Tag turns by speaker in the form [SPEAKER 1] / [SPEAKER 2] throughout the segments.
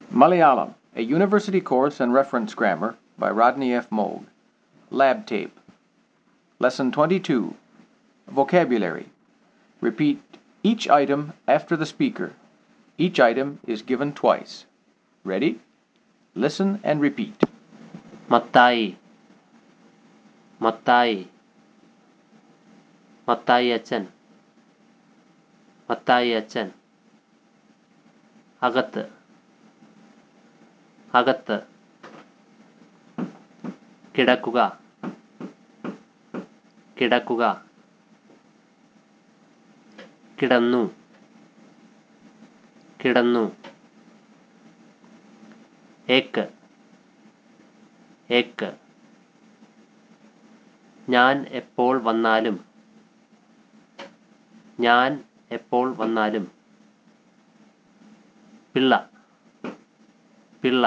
[SPEAKER 1] Malayalam, a university course and reference grammar by Rodney F. Moog. Lab tape. Lesson 22. Vocabulary. Repeat each item after the speaker. Each item is given twice. Ready? Listen and repeat.
[SPEAKER 2] Mathai Mathai Mathai അച്ഛൻ മത്തായി അച്ഛൻ അകത്ത് അകത്ത് കിടക്കുക കിടക്കുക കിടന്നു കിടന്നു ഏക്ക് ഏക്ക് ഞാൻ എപ്പോൾ വന്നാലും ഞാൻ എപ്പോൾ വന്നാലും പിള്ള പിള്ള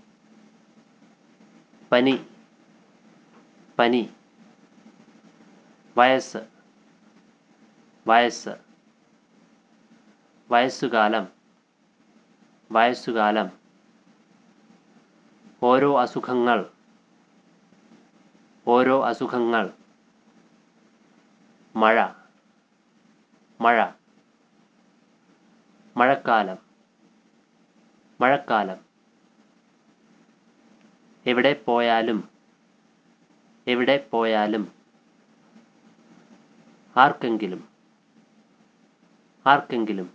[SPEAKER 2] പനി പനി വയസ്സ് വയസ്സ് വയസ്സുകാലം വയസ്സുകാലം ഓരോ അസുഖങ്ങൾ ഓരോ അസുഖങ്ങൾ മഴ മഴ മഴക്കാലം മഴക്കാലം എവിടെ പോയാലും എവിടെ പോയാലും ആർക്കെങ്കിലും ആർക്കെങ്കിലും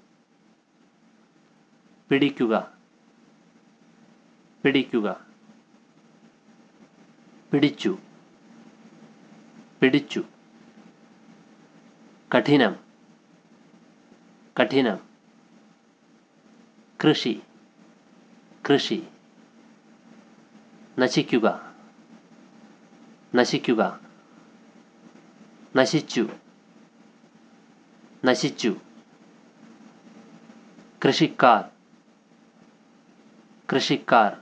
[SPEAKER 2] പിടിക്കുക പിടിക്കുക പിടിച്ചു പിടിച്ചു കഠിനം കഠിനം കൃഷി കൃഷി നശിക്കുക നശിക്കുക നശിച്ചു നശിച്ചു കൃഷിക്കാർ കൃഷിക്കാർ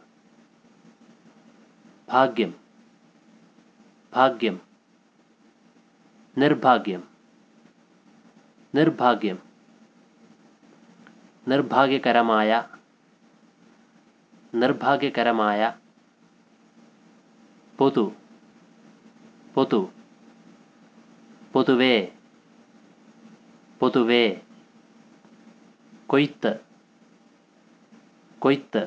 [SPEAKER 2] ഭാഗ്യം ഭാഗ്യം നിർഭാഗ്യം നിർഭാഗ്യം നിർഭാഗ്യകരമായ നിർഭാഗ്യകരമായ പൊതു പൊതു പൊതുവേ പൊതുവേ കൊയ്ത്ത് കൊയ്ത്ത്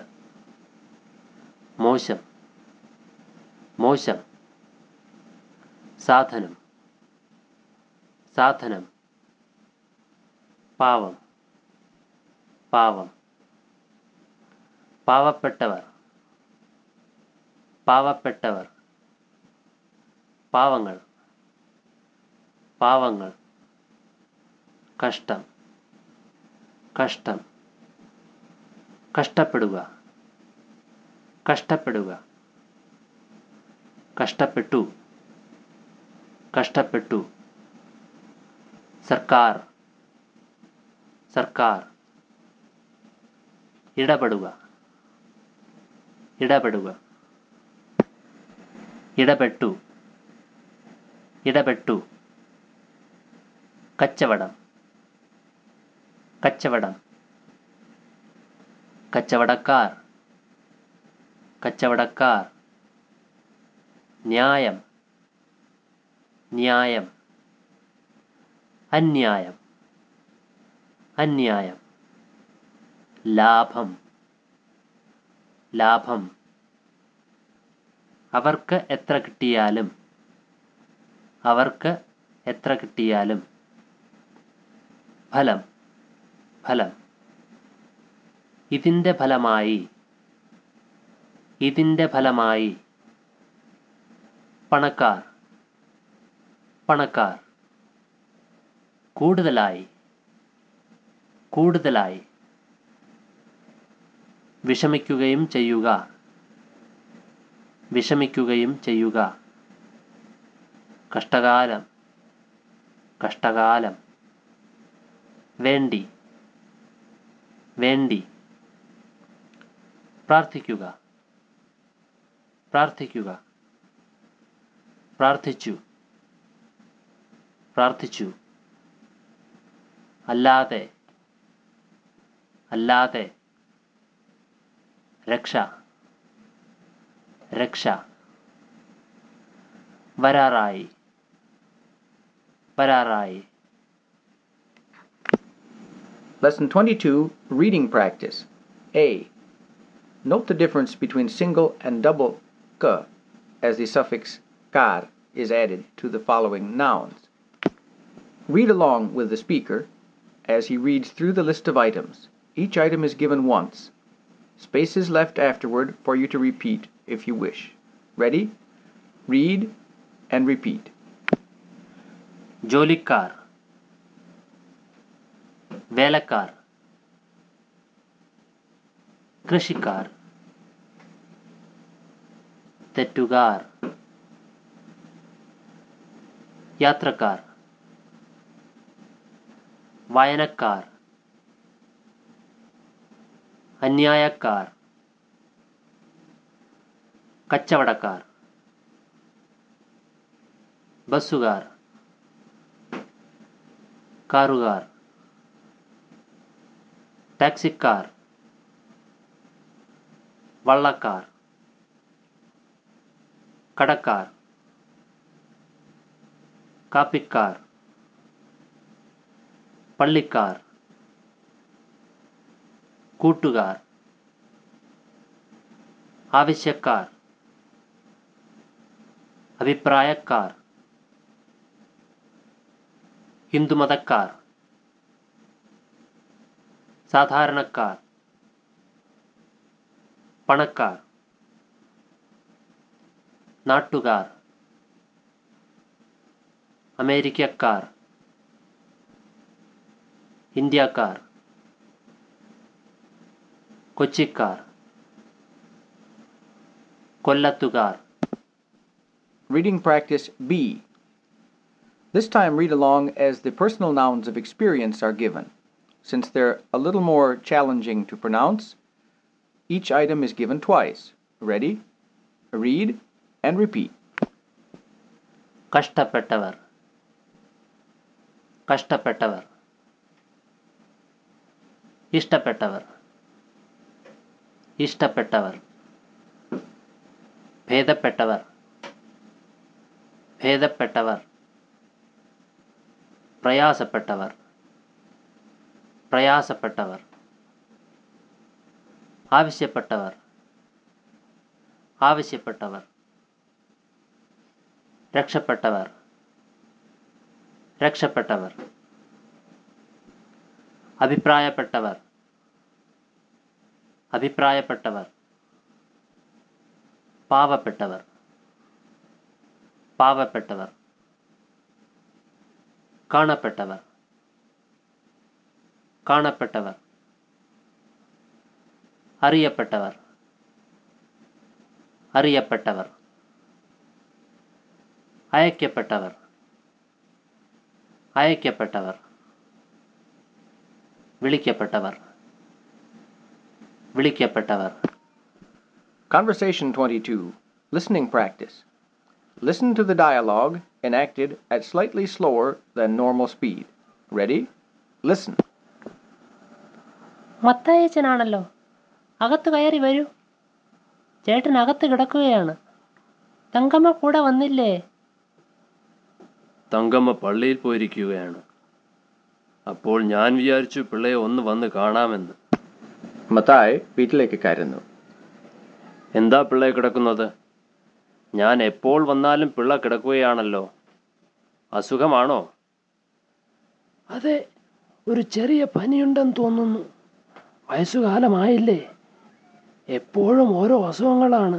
[SPEAKER 2] മോശം മോശം സാധനം സാധനം പാവം പാവം പാവപ്പെട്ടവർ പാവപ്പെട്ടവർ പാവങ്ങൾ പാവങ്ങൾ കഷ്ടം കഷ്ടം കഷ്ടപ്പെടുക കഷ്ടപ്പെടുക കഷ്ടപ്പെട്ടു കഷ്ടപ്പെട്ടു സർക്കാർ സർക്കാർ ഇടപെടുക ഇടപെടുക ഇടപെട്ടു ഇടപെട്ടു കച്ചവടം കച്ചവടം കച്ചവടക്കാർ കച്ചവടക്കാർ ന്യായം ന്യായം അന്യായം അന്യായം ലാഭം ലാഭം അവർക്ക് എത്ര കിട്ടിയാലും അവർക്ക് എത്ര കിട്ടിയാലും ഫലം ഫലം ഇതിൻ്റെ ഫലമായി ഇതിൻ്റെ ഫലമായി പണക്കാർ പണക്കാർ കൂടുതലായി കൂടുതലായി വിഷമിക്കുകയും ചെയ്യുക വിഷമിക്കുകയും ചെയ്യുക കഷ്ടകാലം കഷ്ടകാലം വേണ്ടി വേണ്ടി പ്രാർത്ഥിക്കുക പ്രാർത്ഥിക്കുക പ്രാർത്ഥിച്ചു പ്രാർത്ഥിച്ചു അല്ലാതെ അല്ലാതെ രക്ഷ രക്ഷ വരാറായി വരാറായി
[SPEAKER 1] Lesson 22 Reading Practice. A. Note the difference between single and double ka as the suffix kar is added to the following nouns. Read along with the speaker as he reads through the list of items. Each item is given once. Space is left afterward for you to repeat if you wish. Ready? Read and repeat.
[SPEAKER 2] ജോലിക്കാർ വേലക്കാർ കൃഷിക്കാർ തെറ്റുകാർ യാത്രക്കാർ വായനക്കാർ അന്യായക്കാർ കച്ചവടക്കാർ ബസ്സുകാർ കാറുകാർ ടാക്സിക്കാർ വള്ളക്കാർ കടക്കാർ കാപ്പിക്കാർ പള്ളിക്കാർ കൂട്ടുകാർ ആവശ്യക്കാർ അഭിപ്രായക്കാർ ഹിന്ദുമതക്കാർ സാധാരണക്കാർ പണക്കാർ നാട്ടുകാർ അമേരിക്കക്കാർ ഇന്ത്യക്കാർ കൊച്ചിക്കാർ കൊല്ലത്തുകാർ
[SPEAKER 1] Reading practice B. This time read along as the personal nouns of experience are given. Since they're a little more challenging to pronounce, each item is given twice. Ready? Read and repeat.
[SPEAKER 2] കഷ്ടപ്പെട്ടവർ കഷ്ടപ്പെട്ടവർ ഇഷ്ടപ്പെട്ടവർ ഇഷ്ടപ്പെട്ടവർ ഭേദപ്പെട്ടവർ ഭേദപ്പെട്ടവർ പ്രയാസപ്പെട്ടവർ പ്രയാസപ്പെട്ടവർ ആവശ്യപ്പെട്ടവർ ആവശ്യപ്പെട്ടവർ രക്ഷപ്പെട്ടവർ രക്ഷപ്പെട്ടവർ അഭിപ്രായപ്പെട്ടവർ അഭിപ്രായപ്പെട്ടവർ പാവപ്പെട്ടവർ പാവപ്പെട്ടവർ കാണപ്പെട്ടവർ കാണപ്പെട്ടവർ അറിയപ്പെട്ടവർ അറിയപ്പെട്ടവർ അയക്കപ്പെട്ടവർ അയക്കപ്പെട്ടവർ വിളിക്കപ്പെട്ടവർ വിളിക്കപ്പെട്ടവർ
[SPEAKER 1] Conversation 22. Listening practice. Listen to the dialogue enacted at slightly slower than normal speed. Ready? Listen.
[SPEAKER 2] മത്തയച്ചനാണല്ലോ അകത്ത് കയറി വരൂ ചേട്ടൻ അകത്ത് കിടക്കുകയാണ് തങ്കമ്മ കൂടെ വന്നില്ലേ
[SPEAKER 3] തങ്കമ്മ പള്ളിയിൽ പോയിരിക്കുകയാണ് അപ്പോൾ ഞാൻ വിചാരിച്ചു പിള്ളയെ ഒന്ന് വന്ന് കാണാമെന്ന്
[SPEAKER 1] മത്തായി വീട്ടിലേക്ക് കയറുന്നു
[SPEAKER 3] എന്താ പിള്ളെ കിടക്കുന്നത് ഞാൻ എപ്പോൾ വന്നാലും പിള്ള കിടക്കുകയാണല്ലോ അസുഖമാണോ
[SPEAKER 4] അതെ ഒരു ചെറിയ പനിയുണ്ടെന്ന് തോന്നുന്നു വയസ്സുകാലമായില്ലേ എപ്പോഴും ഓരോ അസുഖങ്ങളാണ്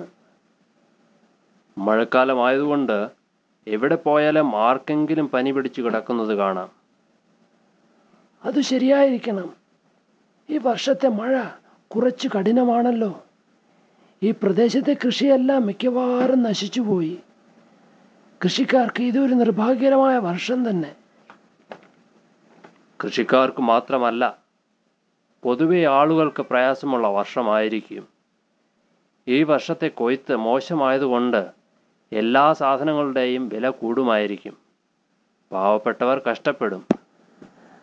[SPEAKER 3] മഴക്കാലമായതുകൊണ്ട് എവിടെ പോയാലും ആർക്കെങ്കിലും പനി പിടിച്ച് കിടക്കുന്നത് കാണാം
[SPEAKER 4] അത് ശരിയായിരിക്കണം ഈ വർഷത്തെ മഴ കുറച്ച് കഠിനമാണല്ലോ ഈ പ്രദേശത്തെ കൃഷിയെല്ലാം മിക്കവാറും നശിച്ചുപോയി കൃഷിക്കാർക്ക് ഇതൊരു നിർഭാഗ്യകരമായ വർഷം തന്നെ
[SPEAKER 3] കൃഷിക്കാർക്ക് മാത്രമല്ല പൊതുവെ ആളുകൾക്ക് പ്രയാസമുള്ള വർഷമായിരിക്കും ഈ വർഷത്തെ കൊയ്ത്ത് മോശമായതുകൊണ്ട് എല്ലാ സാധനങ്ങളുടെയും വില കൂടുമായിരിക്കും പാവപ്പെട്ടവർ കഷ്ടപ്പെടും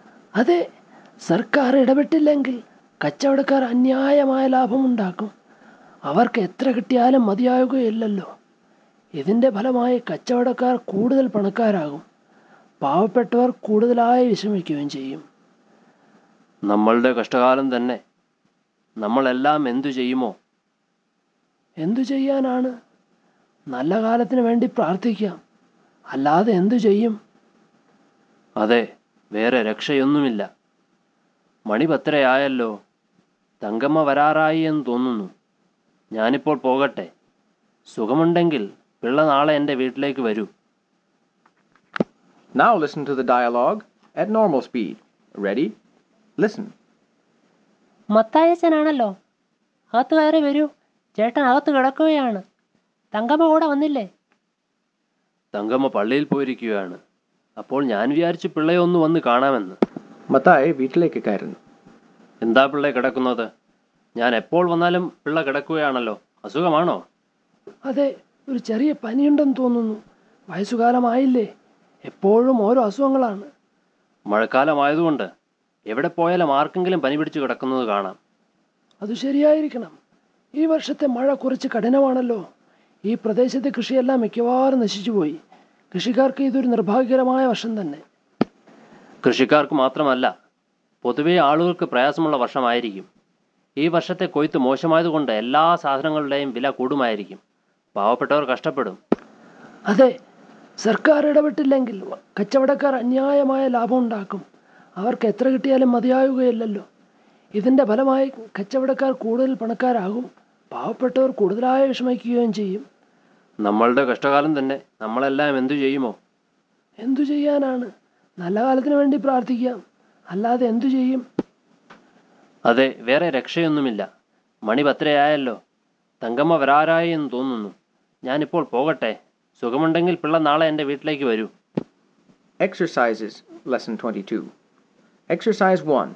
[SPEAKER 4] അതെ സർക്കാർ ഇടപെട്ടില്ലെങ്കിൽ കച്ചവടക്കാർ അന്യായമായ ലാഭമുണ്ടാക്കും അവർക്ക് എത്ര കിട്ടിയാലും മതിയാകുകയില്ലല്ലോ ഇതിൻ്റെ ഫലമായി കച്ചവടക്കാർ കൂടുതൽ പണക്കാരാകും പാവപ്പെട്ടവർ കൂടുതലായി വിഷമിക്കുകയും ചെയ്യും
[SPEAKER 3] നമ്മളുടെ കഷ്ടകാലം തന്നെ നമ്മളെല്ലാം എന്തു ചെയ്യുമോ
[SPEAKER 4] എന്തു ചെയ്യാനാണ് നല്ല കാലത്തിന് വേണ്ടി പ്രാർത്ഥിക്കാം അല്ലാതെ എന്തു ചെയ്യും
[SPEAKER 3] അതെ വേറെ രക്ഷയൊന്നുമില്ല മണി പത്തരയായല്ലോ തങ്കമ്മ വരാറായി എന്ന് തോന്നുന്നു ഞാനിപ്പോൾ പോകട്ടെ സുഖമുണ്ടെങ്കിൽ പിള്ള നാളെ എൻ്റെ വീട്ടിലേക്ക് വരൂ
[SPEAKER 1] Now listen to the dialogue at normal speed. Ready? Listen.
[SPEAKER 2] മത്തായച്ചനാണല്ലോ അകത്ത് കയറി വരൂ ചേട്ടൻ അകത്ത് കിടക്കുകയാണ് തങ്കമ്മ കൂടെ വന്നില്ലേ
[SPEAKER 3] തങ്കമ്മ പള്ളിയിൽ പോയിരിക്കുകയാണ് അപ്പോൾ ഞാൻ വിചാരിച്ചു പിള്ളയെ ഒന്ന് വന്ന് കാണാമെന്ന്
[SPEAKER 1] മത്തായി വീട്ടിലേക്ക് കയറുന്നു
[SPEAKER 3] എന്താ പിള്ളെ കിടക്കുന്നത് ഞാൻ എപ്പോൾ വന്നാലും പിള്ള കിടക്കുകയാണല്ലോ അസുഖമാണോ
[SPEAKER 4] അതെ ഒരു ചെറിയ പനിയുണ്ടെന്ന് തോന്നുന്നു വയസ്സുകാലമായില്ലേ എപ്പോഴും ഓരോ അസുഖങ്ങളാണ്
[SPEAKER 3] മഴക്കാലമായതുകൊണ്ട് എവിടെ പോയാലും ആർക്കെങ്കിലും പനി പിടിച്ച് കിടക്കുന്നത് കാണാം
[SPEAKER 4] അത് ശരിയായിരിക്കണം ഈ വർഷത്തെ മഴ കുറച്ച് കഠിനമാണല്ലോ ഈ പ്രദേശത്തെ കൃഷിയെല്ലാം മിക്കവാറും നശിച്ചുപോയി കൃഷിക്കാർക്ക് ഇതൊരു നിർഭാഗ്യകരമായ വർഷം തന്നെ
[SPEAKER 3] കൃഷിക്കാർക്ക് മാത്രമല്ല പൊതുവെ ആളുകൾക്ക് പ്രയാസമുള്ള വർഷമായിരിക്കും ഈ വർഷത്തെ കൊയ്ത്ത് മോശമായതുകൊണ്ട് എല്ലാ സാധനങ്ങളുടെയും വില കൂടുമായിരിക്കും പാവപ്പെട്ടവർ കഷ്ടപ്പെടും
[SPEAKER 4] അതെ സർക്കാർ ഇടപെട്ടില്ലെങ്കിൽ കച്ചവടക്കാർ അന്യായമായ ലാഭം ഉണ്ടാക്കും അവർക്ക് എത്ര കിട്ടിയാലും മതിയാകുകയില്ലല്ലോ ഇതിൻ്റെ ഫലമായി കച്ചവടക്കാർ കൂടുതൽ പണക്കാരാകും പാവപ്പെട്ടവർ കൂടുതലായി വിഷമിക്കുകയും ചെയ്യും
[SPEAKER 3] നമ്മളുടെ കഷ്ടകാലം തന്നെ നമ്മളെല്ലാം എന്തു ചെയ്യുമോ
[SPEAKER 4] എന്തു ചെയ്യാനാണ് നല്ല കാലത്തിന് വേണ്ടി പ്രാർത്ഥിക്കാം അല്ലാതെ എന്തു ചെയ്യും
[SPEAKER 3] അതെ വേറെ രക്ഷയൊന്നുമില്ല മണി പത്തരയായല്ലോ തങ്കമ്മ വരാറായി എന്ന് തോന്നുന്നു ഞാനിപ്പോൾ പോകട്ടെ സുഖമുണ്ടെങ്കിൽ പിള്ള നാളെ എൻ്റെ വീട്ടിലേക്ക് വരൂ
[SPEAKER 1] Exercises, Lesson 22. Exercise 1.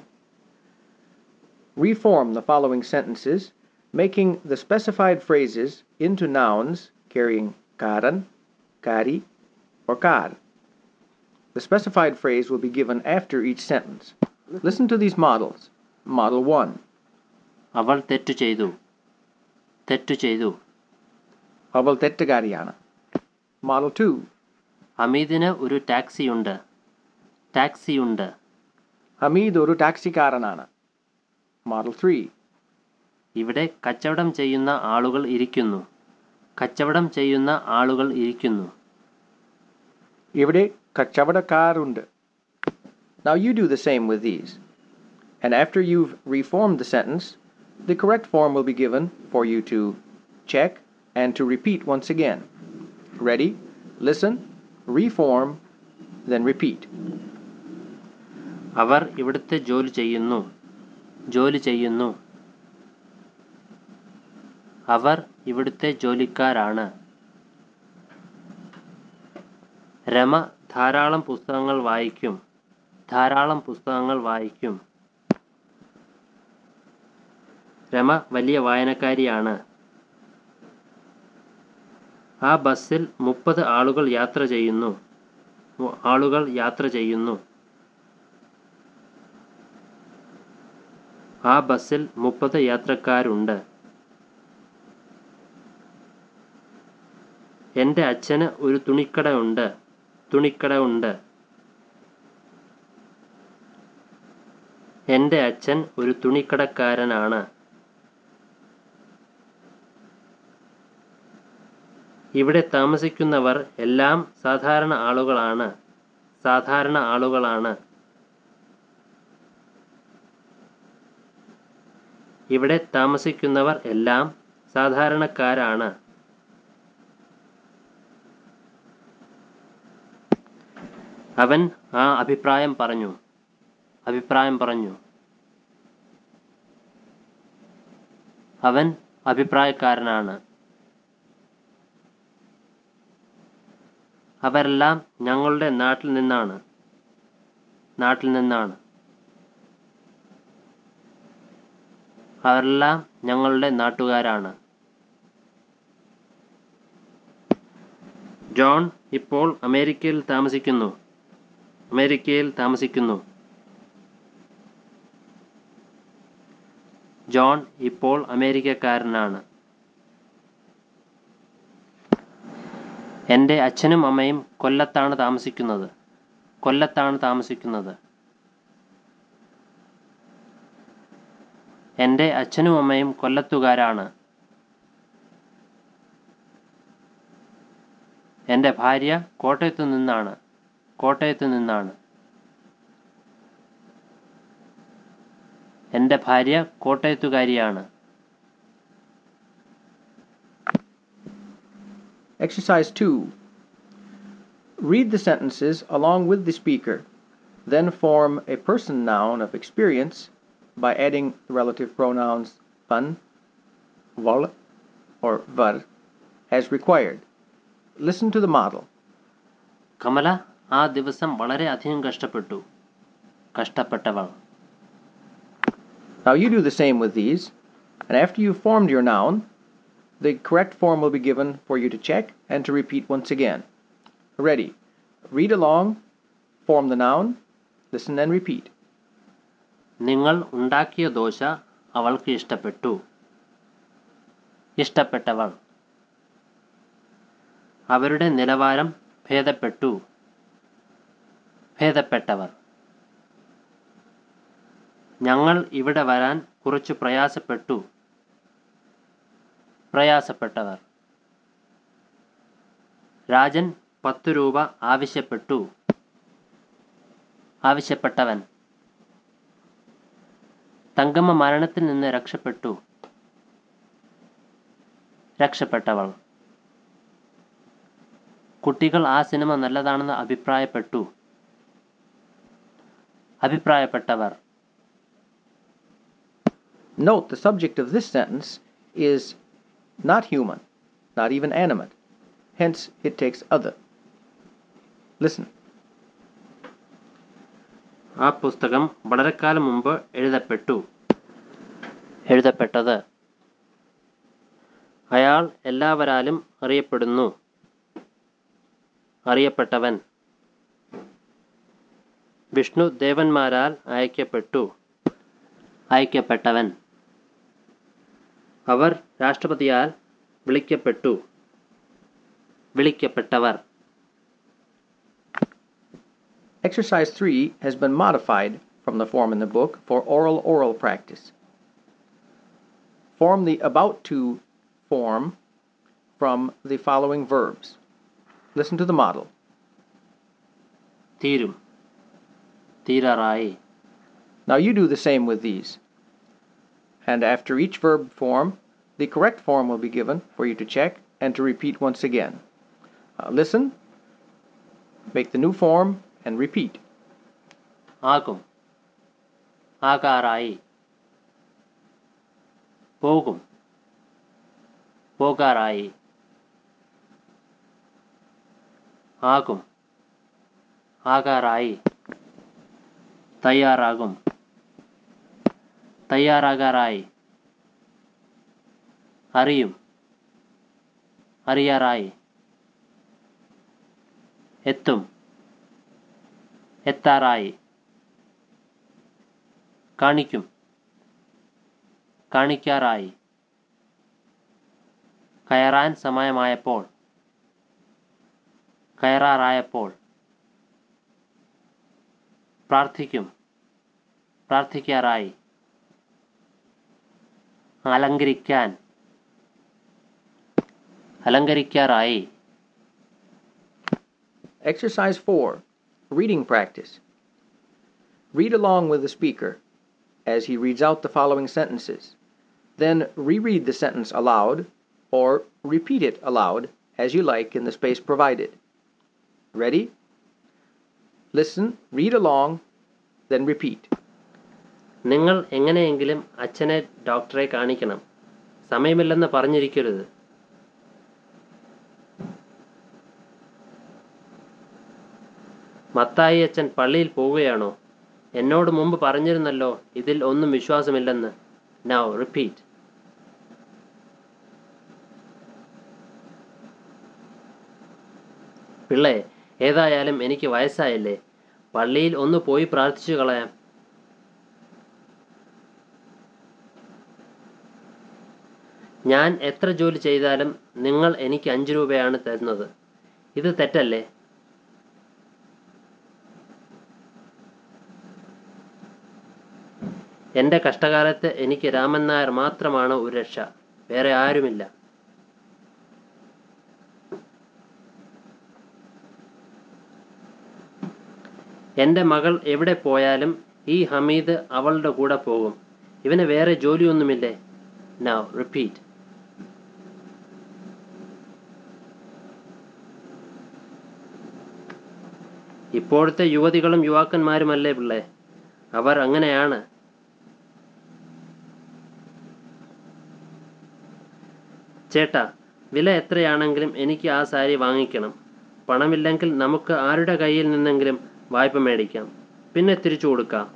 [SPEAKER 1] Reform the following sentences, making the specified phrases into nouns carrying karan, kari, or kar. The specified phrase will be given after each sentence. Listen to these models. Model 1.
[SPEAKER 3] അവൾ തെറ്റു ചെയ്തു തെറ്റു ചെയ്തു
[SPEAKER 1] അവൾ തെറ്റുകാരിയാണ് Model 2.
[SPEAKER 3] ഹമീദിന് ഒരു ടാക്സിയുണ്ട് ടാക്സിയുണ്ട്
[SPEAKER 1] ഹമീദ് ഒരു ടാക്സിക്കാരനാണ് Model 3.
[SPEAKER 3] ഇവിടെ കച്ചവടം ചെയ്യുന്ന ആളുകൾ ഇരിക്കുന്നു കച്ചവടം ചെയ്യുന്ന ആളുകൾ ഇരിക്കുന്നു
[SPEAKER 1] ഇവിടെ കച്ചവടക്കാരുണ്ട്. Now you do the same with these. And after you've reformed the sentence, the correct form will be given for you to check and to repeat once again. Ready? Listen, reform, then repeat.
[SPEAKER 3] അവർ ഇവിടുത്തെ ജോലി ചെയ്യുന്നു ജോലി ചെയ്യുന്നു അവർ ഇവിടുത്തെ ജോലിക്കാരാണ് രമ ധാരാളം പുസ്തകങ്ങൾ വായിക്കും ധാരാളം പുസ്തകങ്ങൾ വായിക്കും രമ വലിയ വായനക്കാരിയാണ് ആ ബസ്സിൽ മുപ്പത് ആളുകൾ യാത്ര ചെയ്യുന്നു മു- ആളുകൾ യാത്ര ചെയ്യുന്നു ആ ബസ്സിൽ മുപ്പത് യാത്രക്കാരുണ്ട് എൻ്റെ അച്ഛന് ഒരു തുണിക്കട ഉണ്ട് തുണിക്കട ഉണ്ട് എൻ്റെ അച്ഛൻ ഒരു തുണിക്കടക്കാരനാണ് ഇവിടെ താമസിക്കുന്നവർ എല്ലാം സാധാരണ ആളുകളാണ് സാധാരണ ആളുകളാണ് ഇവിടെ താമസിക്കുന്നവർ എല്ലാം സാധാരണക്കാരാണ് അവൻ ആ അഭിപ്രായം പറഞ്ഞു അഭിപ്രായം പറഞ്ഞു അവൻ അഭിപ്രായക്കാരനാണ് അവരെല്ലാം ഞങ്ങളുടെ നാട്ടിൽ നിന്നാണ് നാട്ടിൽ നിന്നാണ് അവരെല്ലാം ഞങ്ങളുടെ നാട്ടുകാരാണ് ജോൺ ഇപ്പോൾ അമേരിക്കയിൽ താമസിക്കുന്നു അമേരിക്കയിൽ താമസിക്കുന്നു ജോൺ ഇപ്പോൾ അമേരിക്കക്കാരനാണ് എൻ്റെ അച്ഛനും അമ്മയും കൊല്ലത്താണ് താമസിക്കുന്നത് കൊല്ലത്താണ് താമസിക്കുന്നത് എൻ്റെ അച്ഛനും അമ്മയും കൊല്ലത്തുകാരാണ് എൻ്റെ ഭാര്യ കോട്ടയത്തു നിന്നാണ് കോട്ടയത്തു നിന്നാണ് എൻ്റെ ഭാര്യ കോട്ടയത്തുകാരിയാണ്
[SPEAKER 1] Exercise 2. Read the sentences along with the speaker, then form a person noun of experience by adding the relative pronouns van, val, or var as required. Listen to the model.
[SPEAKER 3] Kamala ആ ദിവസം വളരെ അധികം കഷ്ടപ്പെട്ടു കഷ്ടപ്പെട്ടവൾ
[SPEAKER 1] Now you do the same with these, and after you've formed your noun, the correct form will be given for you to check and to repeat once again. Ready? Read along, form the noun, listen and repeat.
[SPEAKER 3] നിങ്ങൾ ഉണ്ടാക്കിയ ദോശ അവൾക്ക് ഇഷ്ടപ്പെട്ടു ഇഷ്ടപ്പെട്ടവൾ അവരുടെ നിലവാരം ഭേദപ്പെട്ടു ഭേദപ്പെട്ടവർ ഞങ്ങൾ ഇവിടെ വരാൻ കുറച്ച് പ്രയാസപ്പെട്ടു പ്രയാസപ്പെട്ടവർ രാജൻ പത്തു രൂപ ആവശ്യപ്പെട്ടു ആവശ്യപ്പെട്ടവൻ തങ്കമ്മ മരണത്തിൽ നിന്ന് രക്ഷപ്പെട്ടു രക്ഷപ്പെട്ടവൾ കുട്ടികൾ ആ സിനിമ നല്ലതാണെന്ന് അഭിപ്രായപ്പെട്ടു അഭിപ്രായപ്പെട്ടവർ
[SPEAKER 1] Note the subject of this sentence is not human, not even animate. Hence, it takes other. Listen.
[SPEAKER 3] ആ പുസ്തകം വളരെക്കാലം മുമ്പ് എഴുതപ്പെട്ടു എഴുതപ്പെട്ടത് അയാൾ എല്ലാവരാലും അറിയപ്പെടുന്നു അറിയപ്പെട്ടവൻ വിഷ്ണു ദേവന്മാരാൽ അയക്കപ്പെട്ടു അയക്കപ്പെട്ടവൻ അവർ രാഷ്ട്രപതിയാൽ വിളിക്കപ്പെട്ടു വിളിക്കപ്പെട്ടവർ
[SPEAKER 1] Exercise 3 has been modified from the form in the book for oral oral practice. Form the about to form from the following verbs. Listen to the model.
[SPEAKER 3] തീരും തീരാറായി
[SPEAKER 1] Now you do the same with these. And after each verb form, the correct form will be given for you to check and to repeat once again. Uh, listen, make the new form, and repeat.
[SPEAKER 3] ആകും ആകാറായി പോകും പോകാറായി ആകും ആകാറായി തയ്യാറാകും തയ്യാറാകാറായി അറിയും അറിയാറായി എത്തും എത്താറായി കാണിക്കും കാണിക്കാറായി കയറാൻ സമയമായപ്പോൾ കയറാറായപ്പോൾ പ്രാർത്ഥിക്കും പ്രാർത്ഥിക്കാറായി അലങ്കരിക്കാൻ അലങ്കരിക്കാറായി
[SPEAKER 1] Exercise 4 Reading Practice. Read along with the speaker as he reads out the following sentences. Then reread the sentence aloud or repeat it aloud as you like in the space provided. Ready? Listen, read along, then repeat.
[SPEAKER 3] നിങ്ങൾ എങ്ങനെയെങ്കിലും അച്ഛനെ ഡോക്ടറെ കാണിക്കണം സമയമില്ലെന്ന് പറഞ്ഞിരിക്കരുത് മത്തായി അച്ഛൻ പള്ളിയിൽ പോവുകയാണോ എന്നോട് മുമ്പ് പറഞ്ഞിരുന്നല്ലോ ഇതിൽ ഒന്നും വിശ്വാസമില്ലെന്ന് നൗ റിപ്പീറ്റ് പിള്ളേ ഏതായാലും എനിക്ക് വയസ്സായില്ലേ പള്ളിയിൽ ഒന്ന് പോയി പ്രാർത്ഥിച്ചു കളയാം ഞാൻ എത്ര ജോലി ചെയ്താലും നിങ്ങൾ എനിക്ക് അഞ്ച് രൂപയാണ് തരുന്നത് ഇത് തെറ്റല്ലേ എൻ്റെ കഷ്ടകാലത്ത് എനിക്ക് രാമൻ നായർ മാത്രമാണ് ഒരു രക്ഷ വേറെ ആരുമില്ല എൻ്റെ മകൾ എവിടെ പോയാലും ഈ ഹമീദ് അവളുടെ കൂടെ പോകും ഇവന് വേറെ ജോലിയൊന്നുമില്ലേ നൗ റിപ്പീറ്റ് ഇപ്പോഴത്തെ യുവതികളും യുവാക്കന്മാരുമല്ലേ പിള്ളേ അവർ അങ്ങനെയാണ് ചേട്ടാ വില എത്രയാണെങ്കിലും എനിക്ക് ആ സാരി വാങ്ങിക്കണം പണമില്ലെങ്കിൽ നമുക്ക് ആരുടെ കയ്യിൽ നിന്നെങ്കിലും വായ്പ മേടിക്കാം പിന്നെ തിരിച്ചു കൊടുക്കാം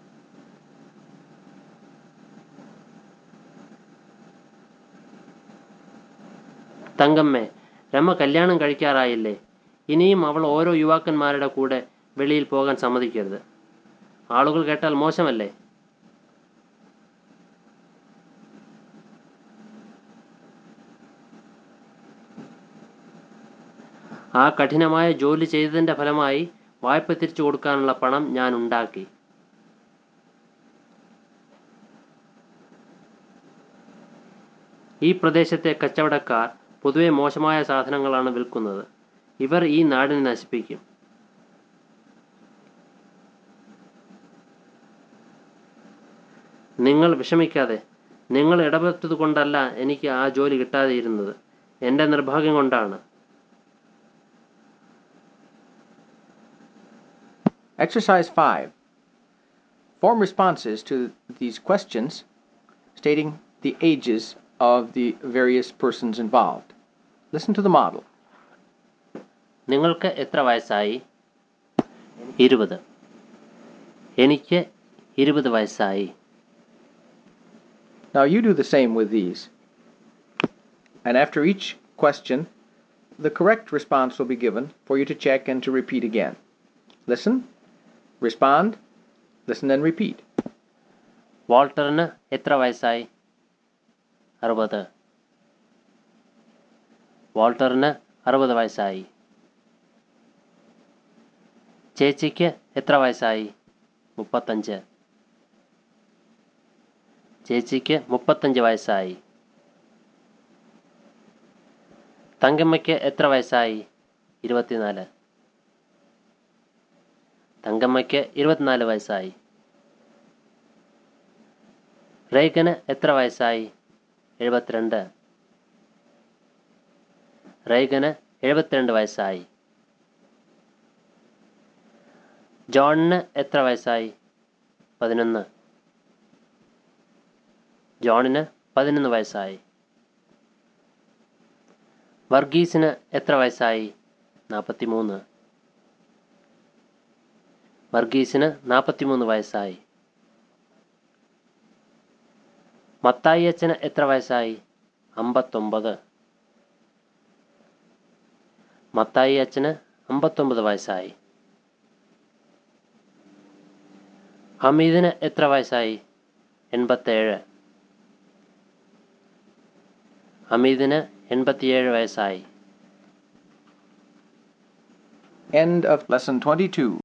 [SPEAKER 3] തങ്കമ്മേ രമ കല്യാണം കഴിക്കാറായില്ലേ ഇനിയും അവൾ ഓരോ യുവാക്കന്മാരുടെ കൂടെ വെളിയിൽ പോകാൻ സമ്മതിക്കരുത് ആളുകൾ കേട്ടാൽ മോശമല്ലേ ആ കഠിനമായ ജോലി ചെയ്തതിൻ്റെ ഫലമായി വായ്പ തിരിച്ചു കൊടുക്കാനുള്ള പണം ഞാൻ ഉണ്ടാക്കി ഈ പ്രദേശത്തെ കച്ചവടക്കാർ പൊതുവെ മോശമായ സാധനങ്ങളാണ് വിൽക്കുന്നത് ഇവർ ഈ നാടിനെ നശിപ്പിക്കും നിങ്ങൾ വിഷമിക്കാതെ നിങ്ങൾ ഇടപെട്ടത് കൊണ്ടല്ല എനിക്ക് ആ ജോലി കിട്ടാതെയിരുന്നത് എൻ്റെ നിർഭാഗ്യം കൊണ്ടാണ്
[SPEAKER 1] Exercise 5. Form responses to these questions stating the ages of the various persons involved. Listen to the model.
[SPEAKER 3] നിങ്ങൾക്ക് എത്ര വയസ്സായി ഇരുപത് എനിക്ക് ഇരുപത് വയസ്സായി
[SPEAKER 1] Now you do the same with these. And after each question, the correct response will be given for you to check and to repeat again. Listen, respond, listen and repeat.
[SPEAKER 3] വാൾട്ടറിന് എത്ര വയസ്സായി അറുപത് വാൾട്ടറിന് അറുപത് വയസ്സായി ചേച്ചിക്ക് എത്ര വയസ്സായി മുപ്പത്തഞ്ച് ചേച്ചിക്ക് മുപ്പത്തഞ്ച് വയസ്സായി തങ്കമ്മയ്ക്ക് എത്ര വയസ്സായി ഇരുപത്തിനാല് തങ്കമ്മയ്ക്ക് ഇരുപത്തിനാല് വയസ്സായി റേഗന് എത്ര വയസ്സായി എഴുപത്തിരണ്ട് റേഗന് എഴുപത്തിരണ്ട് വയസ്സായി ജോണിന് എത്ര വയസ്സായി പതിനൊന്ന് ജോണിന് പതിനൊന്ന് വയസ്സായി വർഗീസിന് എത്ര വയസ്സായി നാൽപ്പത്തിമൂന്ന് വർഗീസിന് നാൽപ്പത്തിമൂന്ന് വയസ്സായി മത്തായി അച്ഛന് എത്ര വയസ്സായി അമ്പത്തൊമ്പത് മത്തായി അച്ഛന് അമ്പത്തൊമ്പത് വയസ്സായി ഹമീദിന് എത്ര വയസ്സായി എൺപത്തേഴ് ഹമീദിന് എൺപത്തിയേഴ് വയസ്സായി
[SPEAKER 1] End of lesson 22.